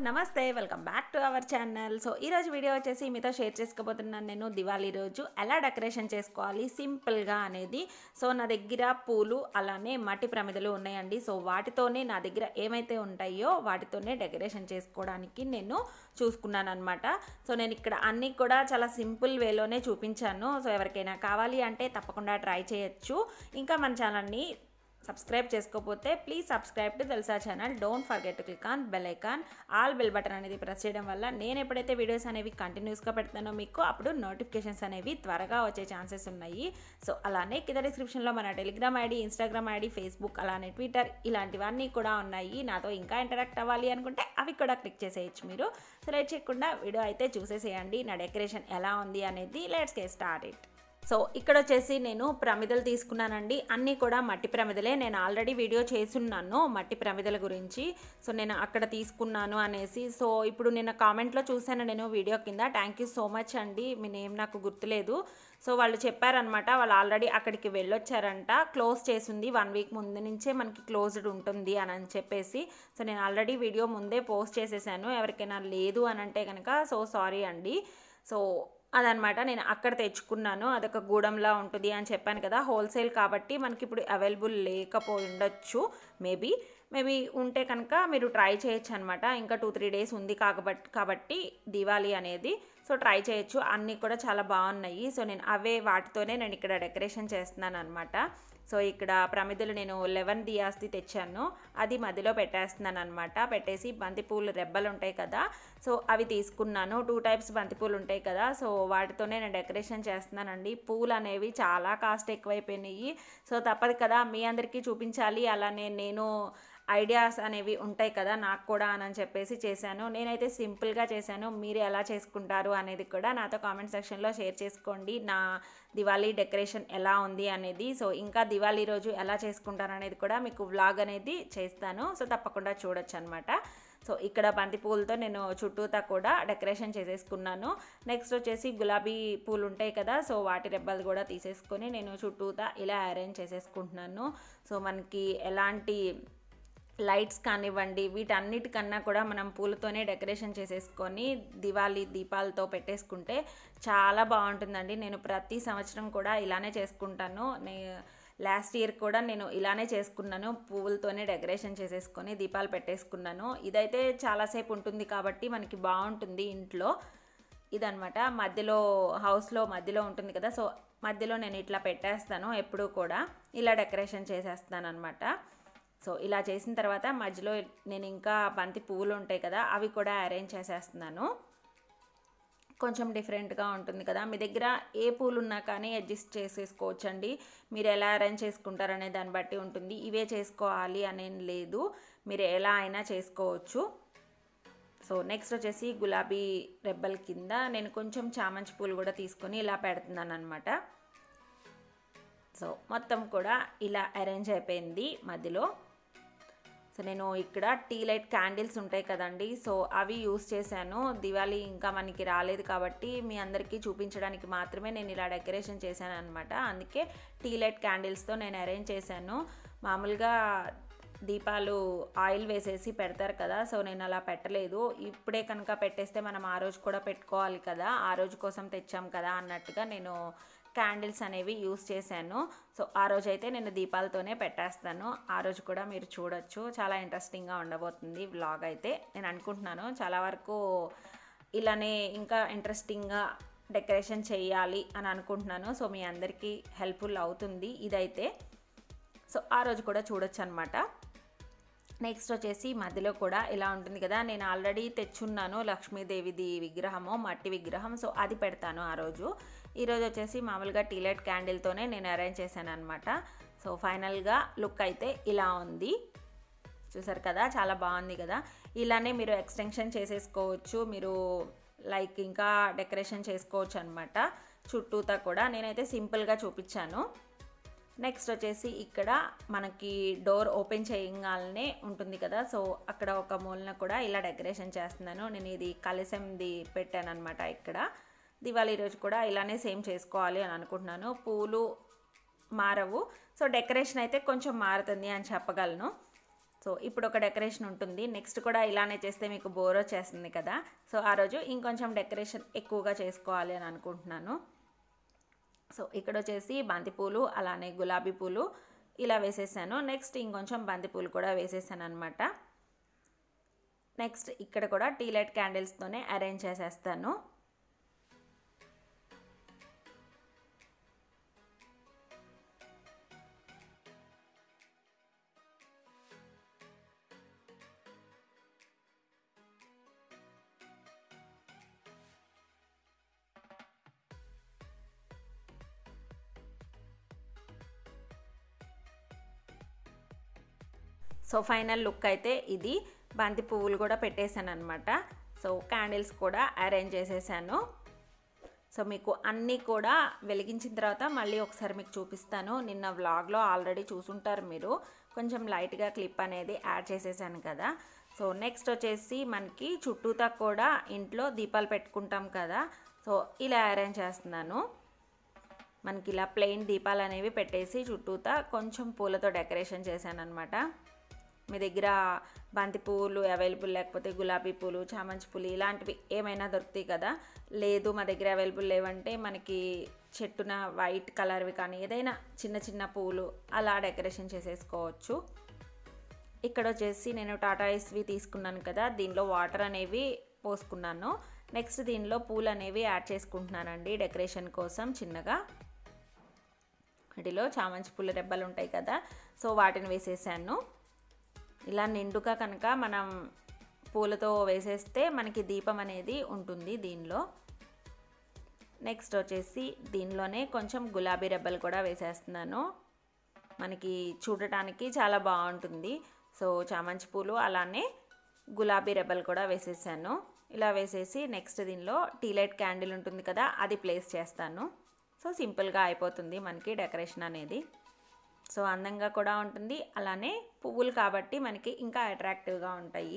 నమస్తే welcome back to our channel so ఈరోజు video వచ్చేసి మీతో షేర్ చేసుకోబోతున్నాను నేను దివాళీ రోజు ఎలా డెకరేషన్ చేసుకోవాలి సింపుల్గా అనేది సో నా దగ్గర పూలు అలానే మట్టి ప్రమిదలు ఉన్నాయండి సో వాటితోనే నా దగ్గర ఏమైతే ఉంటాయో వాటితోనే డెకరేషన్ చేసుకోవడానికి నేను చూసుకున్నాను అనమాట సో నేను ఇక్కడ అన్నీ కూడా చాలా సింపుల్ వేలోనే చూపించాను సో ఎవరికైనా కావాలి అంటే తప్పకుండా ట్రై చేయొచ్చు ఇంకా మన ఛానల్ని సబ్స్క్రైబ్ చేసుకోకపోతే please subscribe to Telusa channel don't forget to click on bell icon all bell button అనేది ప్రెస్ చేయడం వల్ల నేను ఎప్పుడైతే వీడియోస్ అనేవి కంటిన్యూస్గా పెడతానో మీకు అప్పుడు నోటిఫికేషన్స్ అనేవి త్వరగా వచ్చే ఛాన్సెస్ ఉన్నాయి సో అలానే కింద డిస్క్రిప్షన్లో మన Telegram ID Instagram ID Facebook అలానే ట్విట్టర్ ఇలాంటివన్నీ కూడా ఉన్నాయి నాతో ఇంకా ఇంటరాక్ట్ అవ్వాలి అనుకుంటే అవి కూడా క్లిక్ చేసేయచ్చు మీరు సో లేట్ చేయకుండా వీడియో అయితే చూసేసేయండి నా డెకరేషన్ ఎలా ఉంది అనేది let's get start it so ఇక్కడ వచ్చేసి నేను ప్రమిదలు తీసుకున్నానండి అన్నీ కూడా మట్టి ప్రమిదలే నేను ఆల్రెడీ వీడియో చేసున్నాను మట్టి ప్రమిదల గురించి సో నేను అక్కడ తీసుకున్నాను అనేసి సో ఇప్పుడు నేను కామెంట్లో చూశాను నేను వీడియో కింద థ్యాంక్ యూ సో మచ్ అండి మీ నేమ్ నాకు గుర్తులేదు సో వాళ్ళు చెప్పారనమాట వాళ్ళు ఆల్రెడీ అక్కడికి వెళ్ళొచ్చారంట క్లోజ్ చేసింది వన్ వీక్ ముందు నుంచే మనకి క్లోజ్డ్ ఉంటుంది అని అని చెప్పేసి సో నేను ఆల్రెడీ వీడియో ముందే పోస్ట్ చేసేసాను ఎవరికైనా లేదు అని అంటే కనుక సో సారీ అండి సో అదనమాట నేను అక్కడ తెచ్చుకున్నాను అదొక గూడెంలా ఉంటుంది అని చెప్పాను కదా హోల్సేల్ కాబట్టి మనకి ఇప్పుడు అవైలబుల్ లేకపోయి ఉండొచ్చు మేబీ మేబీ ఉంటే కనుక మీరు ట్రై చేయొచ్చు అనమాట ఇంకా టూ త్రీ డేస్ ఉంది కాబట్టి కాబట్టి దివాళీ అనేది సో ట్రై చేయొచ్చు అన్నీ కూడా చాలా బాగున్నాయి సో నేను అవే వాటితోనే నేను ఇక్కడ డెకరేషన్ చేస్తున్నాను అనమాట సో ఇక్కడ ప్రమిదలు నేను లెవెన్ దియాస్ది తెచ్చాను అది మధ్యలో పెట్టేస్తున్నాను అనమాట పెట్టేసి బంతిపూలు రెబ్బలు ఉంటాయి కదా సో అవి తీసుకున్నాను టూ టైప్స్ బంతిపూలు ఉంటాయి కదా సో వాటితోనే నేను డెకరేషన్ చేస్తున్నానండి పూలు అనేవి చాలా కాస్ట్ ఎక్కువైపోయినాయి సో తప్పదు కదా మీ అందరికీ చూపించాలి అలానే నేను ఐడియాస్ అనేవి ఉంటాయి కదా నాకు కూడా అని చెప్పేసి చేశాను నేనైతే సింపుల్గా చేశాను మీరు ఎలా చేసుకుంటారు అనేది కూడా నాతో కామెంట్ సెక్షన్లో షేర్ చేసుకోండి నా దివాళీ డెకరేషన్ ఎలా ఉంది అనేది సో ఇంకా దివాళీ రోజు ఎలా చేసుకుంటారు అనేది కూడా మీకు వ్లాగ్ అనేది చేస్తాను సో తప్పకుండా చూడొచ్చు అనమాట సో ఇక్కడ బంతి పూలతో నేను చుట్టూతా కూడా డెకరేషన్ చేసేసుకున్నాను నెక్స్ట్ వచ్చేసి గులాబీ పూలు ఉంటాయి కదా సో వాటి రెబ్బలు కూడా తీసేసుకొని నేను చుట్టూతా ఇలా అరేంజ్ చేసేసుకుంటున్నాను సో మనకి ఎలాంటి లైట్స్ కానివ్వండి వీటన్నిటికన్నా కూడా మనం పూలతోనే డెకరేషన్ చేసేసుకొని దివాళీ దీపాలతో పెట్టేసుకుంటే చాలా బాగుంటుందండి నేను ప్రతి సంవత్సరం కూడా ఇలానే చేసుకుంటాను నే లాస్ట్ ఇయర్ కూడా నేను ఇలానే చేసుకున్నాను పువ్వులతోనే డెకరేషన్ చేసేసుకొని దీపాలు పెట్టేసుకున్నాను ఇదైతే చాలాసేపు ఉంటుంది కాబట్టి మనకి బాగుంటుంది ఇంట్లో ఇదనమాట మధ్యలో హౌస్లో మధ్యలో ఉంటుంది కదా సో మధ్యలో నేను ఇట్లా పెట్టేస్తాను ఎప్పుడూ కూడా ఇలా డెకరేషన్ చేసేస్తాను అనమాట సో ఇలా చేసిన తర్వాత మధ్యలో నేను ఇంకా బంతి పువ్వులు ఉంటాయి కదా అవి కూడా అరేంజ్ చేసేస్తున్నాను కొంచెం డిఫరెంట్గా ఉంటుంది కదా మీ దగ్గర ఏ పూలు ఉన్నా కానీ అడ్జస్ట్ చేసేసుకోవచ్చండి మీరు ఎలా అరేంజ్ చేసుకుంటారనే దాన్ని బట్టి ఉంటుంది ఇవే చేసుకోవాలి అనేం లేదు మీరు ఎలా అయినా చేసుకోవచ్చు సో నెక్స్ట్ వచ్చేసి గులాబీ రెబ్బల కింద నేను కొంచెం చామంతి పూలు కూడా తీసుకొని ఇలా పెడుతున్నాను అనమాట సో మొత్తం కూడా ఇలా అరేంజ్ అయిపోయింది మధ్యలో సో నేను ఇక్కడ టీ లైట్ క్యాండిల్స్ ఉంటాయి కదండి సో అవి యూస్ చేశాను దివాళీ ఇంకా మనకి రాలేదు కాబట్టి మీ అందరికీ చూపించడానికి మాత్రమే నేను ఇలా డెకరేషన్ చేశాను అనమాట అందుకే టీ లైట్ క్యాండిల్స్తో నేను అరేంజ్ చేశాను మామూలుగా దీపాలు ఆయిల్ వేసేసి పెడతారు కదా సో నేను అలా పెట్టలేదు ఇప్పుడే కనుక పెట్టేస్తే మనం ఆ రోజు కూడా పెట్టుకోవాలి కదా ఆ రోజు కోసం తెచ్చాం కదా అన్నట్టుగా నేను క్యాండిల్స్ అనేవి యూస్ చేశాను సో ఆ రోజు అయితే నేను దీపాలతోనే పెట్టేస్తాను ఆ రోజు కూడా మీరు చూడొచ్చు చాలా ఇంట్రెస్టింగ్గా ఉండబోతుంది వ్లాగ్ అయితే నేను అనుకుంటున్నాను చాలా వరకు ఇలానే ఇంకా ఇంట్రెస్టింగ్గా డెకరేషన్ చేయాలి అని అనుకుంటున్నాను సో మీ అందరికీ హెల్ప్ఫుల్ అవుతుంది ఇదైతే సో ఆ రోజు కూడా చూడొచ్చు అనమాట నెక్స్ట్ వచ్చేసి మధ్యలో కూడా ఇలా ఉంటుంది కదా నేను ఆల్రెడీ తెచ్చున్నాను లక్ష్మీదేవిది విగ్రహము మట్టి విగ్రహం సో అది పెడతాను ఆ రోజు ఈరోజు వచ్చేసి మామూలుగా టీలైట్ క్యాండిల్తోనే నేను అరేంజ్ చేశాను అనమాట సో ఫైనల్గా లుక్ అయితే ఇలా ఉంది చూసారు కదా చాలా బాగుంది కదా ఇలానే మీరు ఎక్స్టెన్షన్ చేసేసుకోవచ్చు మీరు లైక్ ఇంకా డెకరేషన్ చేసుకోవచ్చు అనమాట చుట్టూతా కూడా నేనైతే సింపుల్గా చూపించాను నెక్స్ట్ వచ్చేసి ఇక్కడ మనకి డోర్ ఓపెన్ చేయగానే ఉంటుంది కదా సో అక్కడ ఒక మూలన కూడా ఇలా డెకరేషన్ చేస్తున్నాను నేను ఇది కలశంది పెట్టాను అనమాట ఇక్కడ దివాళీ రోజు కూడా ఇలానే సేమ్ చేసుకోవాలి అని అనుకుంటున్నాను పూలు మారవు సో డెకరేషన్ అయితే కొంచెం మారుతుంది అని చెప్పగలను సో ఇప్పుడు ఒక డెకరేషన్ ఉంటుంది నెక్స్ట్ కూడా ఇలానే చేస్తే మీకు బోర్ వచ్చేస్తుంది కదా సో ఆ రోజు ఇంకొంచెం డెకరేషన్ ఎక్కువగా చేసుకోవాలి అని అనుకుంటున్నాను సో ఇక్కడ వచ్చేసి బంతిపూలు అలానే గులాబీ పూలు ఇలా వేసేసాను నెక్స్ట్ ఇంకొంచెం బంతిపూలు కూడా వేసేసాను అనమాట నెక్స్ట్ ఇక్కడ కూడా టీ లైట్ క్యాండిల్స్తోనే అరేంజ్ చేసేస్తాను సో ఫైనల్ లుక్ అయితే ఇది బంతి పువ్వులు కూడా పెట్టేశాను అనమాట సో క్యాండిల్స్ కూడా అరేంజ్ చేసేసాను సో మీకు అన్నీ కూడా వెలిగించిన తర్వాత మళ్ళీ ఒకసారి మీకు చూపిస్తాను నిన్న వ్లాగ్లో ఆల్రెడీ చూసుంటారు మీరు కొంచెం లైట్గా క్లిప్ అనేది యాడ్ చేసేసాను కదా సో నెక్స్ట్ వచ్చేసి మనకి చుట్టూతా కూడా ఇంట్లో దీపాలు పెట్టుకుంటాం కదా సో ఇలా అరేంజ్ చేస్తున్నాను మనకి ఇలా ప్లెయిన్ దీపాలు అనేవి పెట్టేసి చుట్టూతా కొంచెం పూలతో డెకరేషన్ చేశాను అనమాట మీ దగ్గర బంతి పువ్వులు అవైలబుల్ లేకపోతే గులాబీ పూలు చామంతి పూలు ఇలాంటివి ఏమైనా దొరుకుతాయి కదా లేదు మా దగ్గర అవైలబుల్ లేవంటే మనకి చెట్టున వైట్ కలర్వి కానీ ఏదైనా చిన్న చిన్న పువ్వులు అలా డెకరేషన్ చేసేసుకోవచ్చు ఇక్కడ వచ్చేసి నేను టాటా ఐస్వి తీసుకున్నాను కదా దీనిలో వాటర్ అనేవి పోసుకున్నాను నెక్స్ట్ దీనిలో పూలు అనేవి యాడ్ చేసుకుంటున్నానండి డెకరేషన్ కోసం చిన్నగా వీటిలో చామంతి పూల రెబ్బలు ఉంటాయి కదా సో వాటిని వేసేసాను ఇలా నిండుగా కనుక మనం పూలతో వేసేస్తే మనకి దీపం అనేది ఉంటుంది దీనిలో నెక్స్ట్ వచ్చేసి దీనిలోనే కొంచెం గులాబీ రెబ్బలు కూడా వేసేస్తున్నాను మనకి చూడటానికి చాలా బాగుంటుంది సో చామంతి పూలు అలానే గులాబీ రెబ్బలు కూడా వేసేసాను ఇలా వేసేసి నెక్స్ట్ దీనిలో టీ లైట్ క్యాండిల్ ఉంటుంది కదా అది ప్లేస్ చేస్తాను సో సింపుల్గా అయిపోతుంది మనకి డెకరేషన్ అనేది సో అందంగా కూడా ఉంటుంది అలానే పువ్వులు కాబట్టి మనకి ఇంకా అట్రాక్టివ్గా ఉంటాయి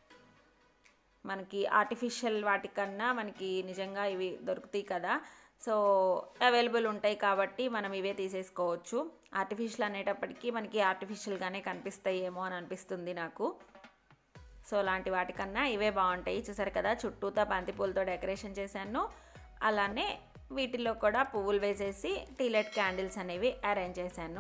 మనకి ఆర్టిఫిషియల్ వాటికన్నా మనకి నిజంగా ఇవి దొరుకుతాయి కదా సో అవైలబుల్ ఉంటాయి కాబట్టి మనం ఇవే తీసేసుకోవచ్చు ఆర్టిఫిషియల్ అనేటప్పటికీ మనకి ఆర్టిఫిషియల్గానే కనిపిస్తాయేమో అని అనిపిస్తుంది నాకు సో అలాంటి వాటికన్నా ఇవే బాగుంటాయి చూసారు కదా చుట్టూతా బంతిపూలతో డెకరేషన్ చేశాను అలానే వీటిలో కూడా పువ్వులు వేసేసి టీలెట్ క్యాండిల్స్ అనేవి అరేంజ్ చేశాను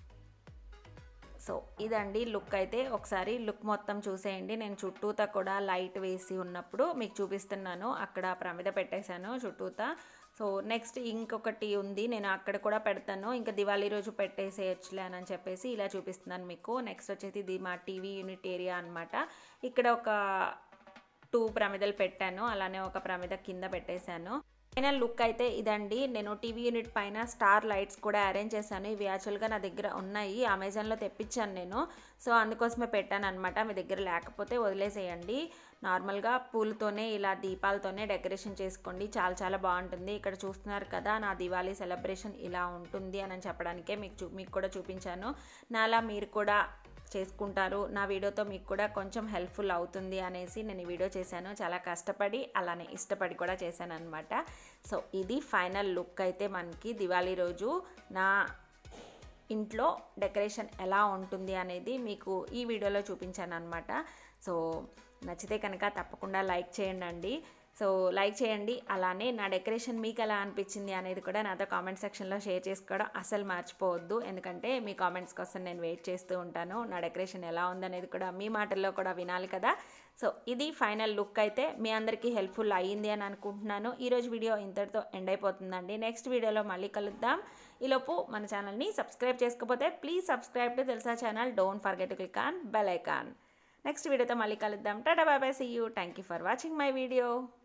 సో ఇదండి లుక్ అయితే ఒకసారి లుక్ మొత్తం చూసేయండి నేను చుట్టూతా కూడా లైట్ వేసి ఉన్నప్పుడు మీకు చూపిస్తున్నాను అక్కడ ప్రమిద పెట్టేశాను చుట్టూతా సో నెక్స్ట్ ఇంకొకటి ఉంది నేను అక్కడ కూడా పెడతాను ఇంకా దివాళీ రోజు పెట్టేసేయచ్చులే అని చెప్పేసి ఇలా చూపిస్తున్నాను మీకు నెక్స్ట్ వచ్చేసి ఇది మా టీవీ యూనిట్ ఏరియా అనమాట ఇక్కడ ఒక టూ ప్రమిదలు పెట్టాను అలానే ఒక ప్రమిద కింద పెట్టేశాను ఫైనల్ లుక్ అయితే ఇదండి నేను టీవీ యూనిట్ పైన స్టార్ లైట్స్ కూడా అరేంజ్ చేశాను ఇవి యాక్చువల్గా నా దగ్గర ఉన్నాయి అమెజాన్లో తెప్పించాను నేను సో అందుకోసమే పెట్టాను అనమాట మీ దగ్గర లేకపోతే వదిలేసేయండి నార్మల్గా పూలతోనే ఇలా దీపాలతోనే డెకరేషన్ చేసుకోండి చాలా చాలా బాగుంటుంది ఇక్కడ చూస్తున్నారు కదా నా దివాళీ సెలబ్రేషన్ ఇలా ఉంటుంది అని చెప్పడానికే మీకు చూ మీకు కూడా చూపించాను నాలా మీరు కూడా చేసుకుంటారు నా వీడియోతో మీకు కూడా కొంచెం హెల్ప్ఫుల్ అవుతుంది అనేసి నేను ఈ వీడియో చేశాను చాలా కష్టపడి అలానే ఇష్టపడి కూడా చేశాను అనమాట సో ఇది ఫైనల్ లుక్ అయితే మనకి దివాళీ రోజు నా ఇంట్లో డెకరేషన్ ఎలా ఉంటుంది అనేది మీకు ఈ వీడియోలో చూపించాను అనమాట సో నచ్చితే కనుక తప్పకుండా లైక్ చేయండి సో లైక్ చేయండి అలానే నా డెకరేషన్ మీకు ఎలా అనిపించింది అనేది కూడా నాతో కామెంట్ సెక్షన్లో షేర్ చేసుకోవడం అసలు మర్చిపోవద్దు ఎందుకంటే మీ కామెంట్స్ కోసం నేను వెయిట్ చేస్తూ ఉంటాను నా డెకరేషన్ ఎలా ఉందనేది కూడా మీ మాటల్లో కూడా వినాలి కదా సో ఇది ఫైనల్ లుక్ అయితే మీ అందరికీ హెల్ప్ఫుల్ అయ్యింది అని అనుకుంటున్నాను ఈరోజు వీడియో ఇంతటితో ఎండ్ అయిపోతుందండి నెక్స్ట్ వీడియోలో మళ్ళీ కలుద్దాం ఈలోపు మన ఛానల్ని సబ్స్క్రైబ్ చేసుకోకపోతే please subscribe to Telusa channel don't forget to click on bell icon next వీడియోతో మళ్ళీ కలుద్దాం tata bye bye see you thank you for watching my video